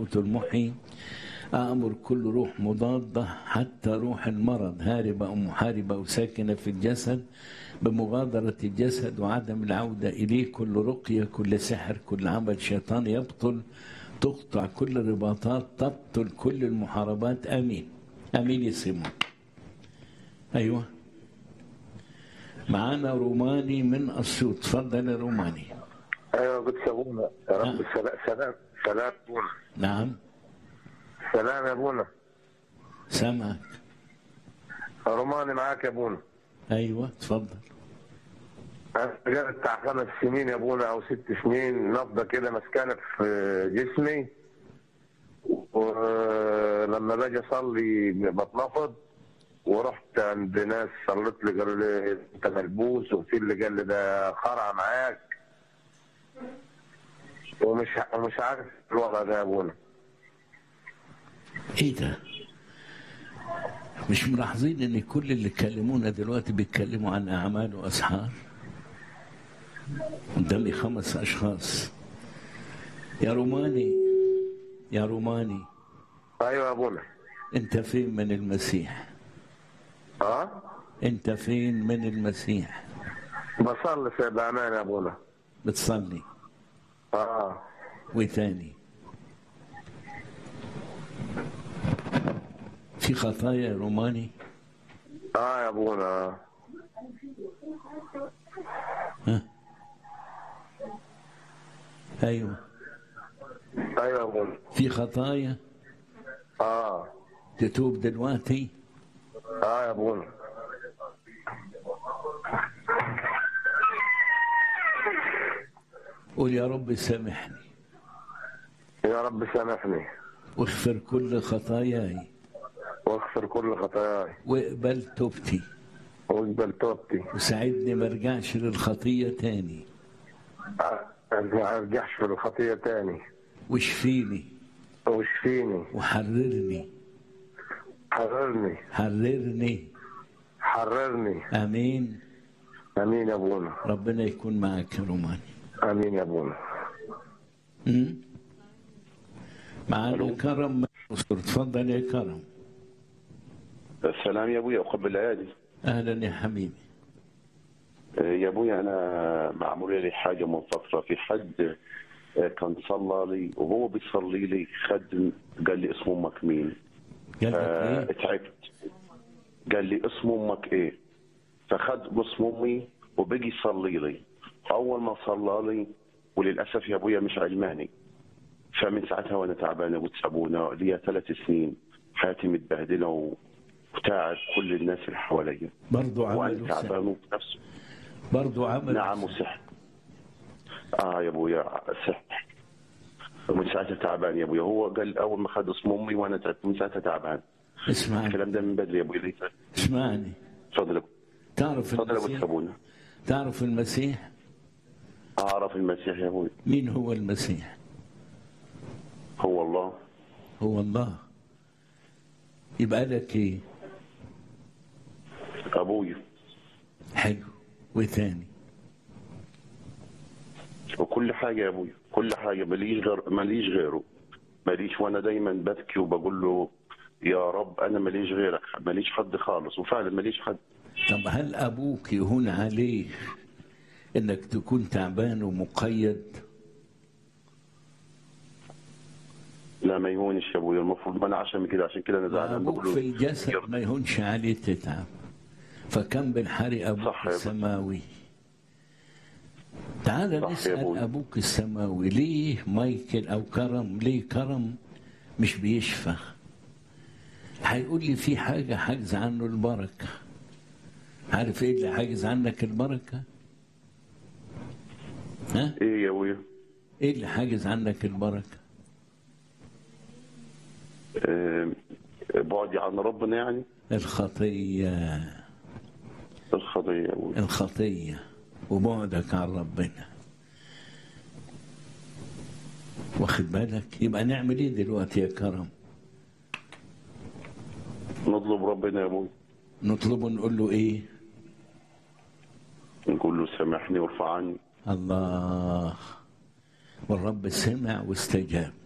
اللاهوت المحيي أأمر كل روح مضادة حتى روح المرض هاربة أو محاربة أو ساكنة في الجسد بمغادرة الجسد وعدم العودة إليه كل رقية كل سحر كل عمل شيطان يبطل تقطع كل رباطات تبطل كل المحاربات آمين آمين يا سيمون أيوه معانا روماني من أسيوط تفضل يا روماني ايوه قلت ابونا يا رب نعم. سلام سلام سلام ابونا نعم سلام يا ابونا سامعك روماني معاك يا ابونا أيوه تفضل انا جالي بتاع خمس سنين يا ابونا او ست سنين نبضه كده مسكانه في جسمي ولما باجي اصلي بتنفض ورحت عند ناس صليت لي قالوا لي انت ملبوس وفي اللي قال لي ده خرع معاك ومش ومش عارف الوضع ده يا ابونا ايه ده مش ملاحظين ان كل اللي كلمونا دلوقتي بيتكلموا عن اعمال واسحار قدامي خمس اشخاص يا روماني يا روماني ايوه يا ابونا انت فين من المسيح اه انت فين من المسيح بصلي في بامان يا ابونا بتصلي اه وتاني في خطايا يا روماني اه يا ابونا آه. ها ايوه ايوه يا ابونا في خطايا اه تتوب دلوقتي اه يا ابونا قول يا رب سامحني يا رب سامحني واغفر كل خطاياي واغفر كل خطاياي واقبل توبتي واقبل توبتي وساعدني ما ارجعش للخطيه تاني آه، ما ارجعش في الخطيه تاني واشفيني واشفيني وحررني حررني حررني حررني امين امين يا ابونا ربنا يكون معك يا روماني امين يا ابونا أمم؟ معانا كرم من مصر تفضل يا كرم السلام يا ابويا اقبل الايادي اهلا يا حبيبي يا ابويا انا معمول لي حاجه من فتره في حد كان صلى لي وهو بيصلي لي خد قال لي اسم امك مين؟ قال لك آه، ايه تعبت قال لي اسم امك ايه؟ فخد اسم امي وبقي يصلي لي اول ما صلى لي وللاسف يا ابويا مش علماني فمن ساعتها وانا تعبان وتسابونا لي ثلاث سنين حياتي متبهدله وتعب كل الناس اللي حواليا برضو وانا عملوا سحر تعبان وفي نفس برضو عملوا نعم وسحر اه يا ابويا سحر ومن ساعتها تعبان يا ابويا هو قال اول ما خد اسم امي وانا تعبت من ساعتها تعبان اسمعني الكلام ده من بدري يا ابويا ليه اسمعني تفضل يا أبو- تعرف تفضل يا ابو المسيح تسابونا تعرف المسيح اعرف المسيح يا ابويا مين هو المسيح هو الله هو الله يبقى لك ايه ابويا حلو وثاني وكل حاجه يا ابويا كل حاجه ماليش غير ماليش غيره ماليش وانا دايما ببكي وبقول له يا رب انا ماليش غيرك ماليش حد خالص وفعلا ماليش حد طب هل ابوك يهون عليه انك تكون تعبان ومقيد لا ما يهونش يا ابويا المفروض ما انا عشان كده عشان كده انا زعلان ابوك بقول له في الجسد ما يهونش عليه تتعب فكم بالحري ابوك صح يا أبو. السماوي تعال صح يا نسال أبوي. ابوك السماوي ليه مايكل او كرم ليه كرم مش بيشفى هيقول لي في حاجه حاجز عنه البركه عارف ايه اللي حاجز عنك البركه ها ايه يا ابويا ايه اللي حاجز عنك البركه آه، بعدي عن ربنا يعني الخطيه الخطيه يا ابويا الخطيه وبعدك عن ربنا واخد بالك يبقى نعمل ايه دلوقتي يا كرم نطلب ربنا يا ابويا نطلبه نقول له ايه نقول له سامحني وارفع عني الله والرب سمع واستجاب